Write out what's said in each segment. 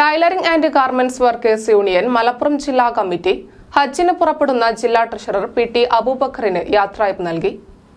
tailoring and garments workers union Malappuram ജില്ലാ committee ഹജ്ജിന് പുറപ്പെടുന്ന ജില്ലാ ട്രഷറർ പി ടി അബൂബക്കറിന് യാത്രയപ്പ് നൽകി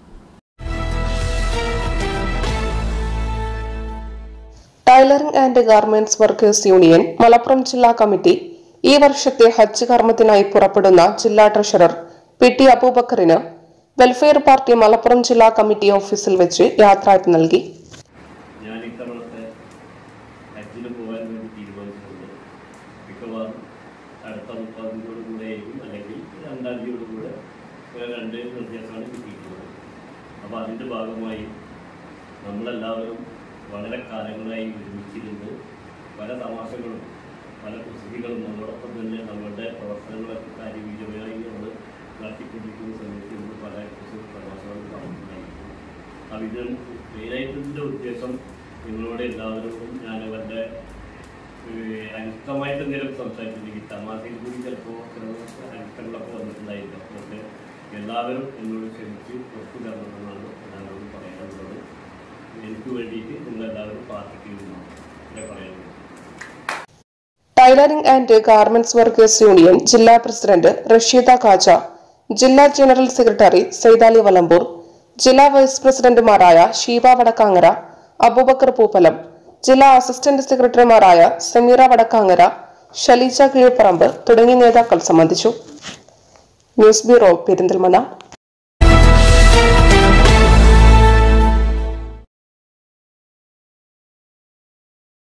tailoring and garments workers union Malappuram ജില്ലാ കമ്മിറ്റി ഈ വർഷത്തെ ഹജ്ജ് കർമ്മത്തിനായി പുറപ്പെടുന്ന ജില്ലാ ട്രഷറർ പി ടി അബൂബക്കറിന് വെൽഫെയർ പാർട്ടി മലപ്പുറം ജില്ലാ കമ്മിറ്റി ഓഫീസിൽ വെച്ച് യാത്രയപ്പ് നൽകി ഞാൻ ഇത്തവണത്തെ ഹജ്ജിന് പോകാൻ വേണ്ടി തീരുമാനിച്ചിട്ടുണ്ട് മിക്കവാറും അടുത്ത മുപ്പതാം തീയതിയോട് കൂടെ ആയിരിക്കും അല്ലെങ്കിൽ രണ്ടാം തീയതിയോട് കൂടെ ഒരു രണ്ട് നിർദ്ദേശമാണ് കിട്ടിയിട്ടുള്ളത് അപ്പോൾ അതിൻ്റെ ഭാഗമായി നമ്മളെല്ലാവരും വളരെ കാലങ്ങളായി ഒരുമിച്ചിരുന്ന് പല തമാശകളും പല കുസൃതികളും നമ്മളോടൊപ്പം തന്നെ നമ്മളുടെ പ്രവർത്തനങ്ങളൊക്കെ കാര്യവിജയമായി നമ്മൾ നടത്തിക്കൊണ്ടിരിക്കുന്ന സമയത്ത് നമ്മൾ പല കുസൃതി തമാശകളും പറഞ്ഞിട്ടുണ്ടായിരിക്കും അപ്പോൾ ഇത് മെയിനായിട്ടുള്ള ഉദ്ദേശം നിങ്ങളോട് എല്ലാവരോടും ഞാൻ അവരുടെ അനിഷ്ടമായിട്ട് എന്തെങ്കിലും സംസാരിച്ചിട്ടുണ്ടെങ്കിൽ തമാശയിൽ കൂടി ചിലപ്പോൾ ചില അനിഷ്ടങ്ങളൊക്കെ വന്നിട്ടുണ്ടായിരിക്കും അതുകൊണ്ട് എല്ലാവരും എന്നോട് ക്ഷമിച്ച് ഒത്തു തരണമെന്നാണ് എല്ലാവരോടും പറയാനുള്ളത് എനിക്ക് വേണ്ടിയിട്ട് നിങ്ങളെല്ലാവരും പ്രാർത്ഥിക്കുന്നതാണ് ഞാൻ പറയുന്നത് tailoring and garments workers union ജില്ലാ പ്രസിഡന്റ് റഷീദ ഖാജ ജില്ലാ ജനറൽ സെക്രട്ടറി സൈതാലി വലമ്പൂർ ജില്ലാ വൈസ് പ്രസിഡന്റുമാരായ ഷീബ വടക്കാങ്ങര അബൂബക്കർ പൂപ്പലം ജില്ലാ അസിസ്റ്റന്റ് സെക്രട്ടറിമാരായ സമീറ വടക്കാങ്ങര ഷലീജ കീഴ്പ്പറമ്പ് തുടങ്ങിയ നേതാക്കൾ സംബന്ധിച്ചു ന്യൂസ് ബ്യൂറോ പെരിന്തൽമണ്ണ